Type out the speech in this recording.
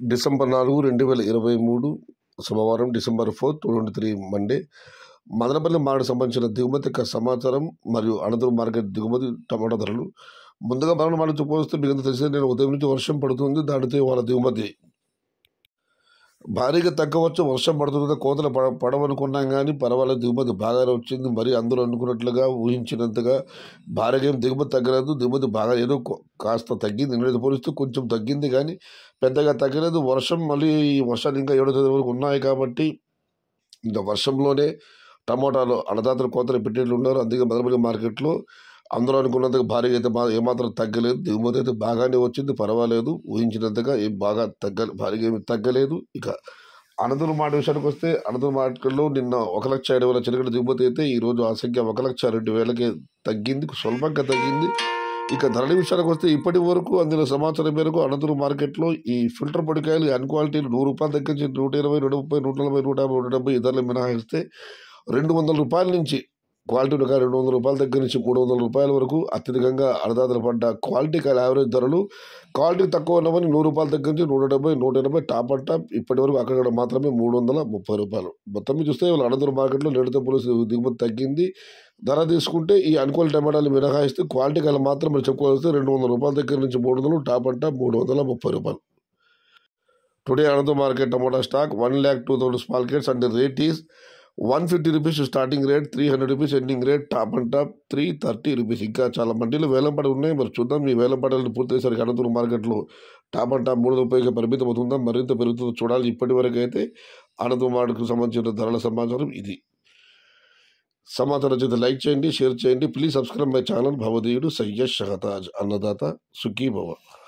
December నాలుగు రెండు వేల ఇరవై మూడు సోమవారం December four two twenty three Monday Madanapalle market సంబంధించిన దిగుమతి యొక్క సమాచారం మరియు అనంతరం మార్కెట్ దిగుమతి టమాటా ధరలు ముందుగా మరణ మార్కెట్ పోలిస్తే మీకు అంతా తెలిసిందే నేను ఉదయం నుంచి వర్షం పడుతుంది దానితో వాళ్ళ దిగుమతి భారీగా తగ్గవచ్చు వర్షం పడుతుంది కోతలు పడ పడవనుకున్నాం కానీ పర్వాలేదు దిగుమతి బాగానే వచ్చింది మరి అందరూ అనుకున్నట్లుగా ఊహించినంతగా భారీగా ఏం దిగుమతి తగ్గలేదు దిగుమతి బాగా ఏదో కొ- కాస్త తగ్గింది నిన్నటి పోలిస్తూ కొంచెం తగ్గింది కానీ పెద్దగా తగ్గలేదు వర్షం మళ్ళీ ఈ వర్షాలు ఇంకా ఏడో తేదీ వరకు ఉన్నాయి కాబట్టి ఇంకా వర్షంలోనే టమోటాలు అన్నదాతలు కోతలు పెట్టేట్లు ఉన్నారు అందుకే మదనపల్లి మార్కెట్లో అందరూ అనుకున్నంతగా భారీగా అయితే మా- ఏమాత్రం తగ్గలేదు దిగుమతి అయితే బాగానే వచ్చింది పర్వాలేదు ఊహించినంతగా ఏం బాగా తగ్గ భారీగా ఏమి తగ్గలేదు ఇక అనంతరం మాట విషయానికి వస్తే అనంతరం మార్కెట్లో నిన్న ఒక లక్ష ఏడు వేల చిలకడ దిగుమతి అయితే ఈ రోజు ఆ సంఖ్య ఒక లక్ష రెండు వేలకే తగ్గింది స్వల్పంగా తగ్గింది ఇక ధరల విషయానికి వస్తే ఇప్పటి వరకు అందిన సమాచారం మేరకు అనంతరం మార్కెట్లో ఈ ఫిల్టర్ పొడికాయలు అన్ క్వాలిటీలు నూరు రూపాయల దగ్గర నుంచి నూట ఇరవై నూట ముప్పై నూట నలభై నూట యాభై నూట డెబ్బై ఇతరులు మినహాయిస్తే రెండు వందల రూపాయల నుంచి క్వాలిటీ కాయలు రెండు వందల రూపాయల దగ్గర నుంచి మూడు వందల రూపాయల వరకు అత్యధికంగా అన్నదాతలు పడ్డ క్వాలిటీ కాయల యావరేజ్ ధరలు క్వాలిటీ తక్కువ ఉన్నవని నూరు రూపాయల దగ్గర నుంచి నూట డెబ్బై నూట ఎనభై టాప్ అండ్ టాప్ ఇప్పటి వరకు అక్కడ మాత్రమే మూడు వందల ముప్పై రూపాయలు మొత్తం మీద చూస్తే వాళ్ళ అనంతరం మార్కెట్లో నేడుతో పోలీసు దిగుమతి తగ్గింది ధర తీసుకుంటే ఈ అనుకూల టమాటాలు మినహాయిస్తే క్వాలిటీ కాయలు మాత్రం మీరు చెప్పుకోవాల్సి రెండు వందల రూపాయల దగ్గర నుంచి మూడు వందలు టాప్ అండ్ టాప్ మూడు వందల ముప్పై రూపాయలు టుడే అనంతరం market tomato stock one lakh two thousand small crates and rate is one fifty rupees starting rate three hundred rupees ending rate top and top three thirty rupees ఇంకా చాలా మండీలు వేలంపాట ఉన్నాయి మరి చూద్దాం ఈ వేలంపాటలను పూర్తయ్యేసరికి అనంతరం మార్కెట్లో టాప్ అండ్ టాప్ మూడు రూపాయలకి పరిమితం అవుతుందా మరింత పెరుగుతుందో చూడాలి ఇప్పటి వరకు అయితే అనంతరం మార్కెట్కు సంబంధించిన ధరల సమాచారం ఇది సమాచారం చేత లైక్ చేయండి షేర్ చేయండి ప్లీజ్ సబ్స్క్రైబ్ మై ఛానల్ భవదీయుడు సయ్యద్ షహతాజ్ అన్నదాత సుఖీ భవ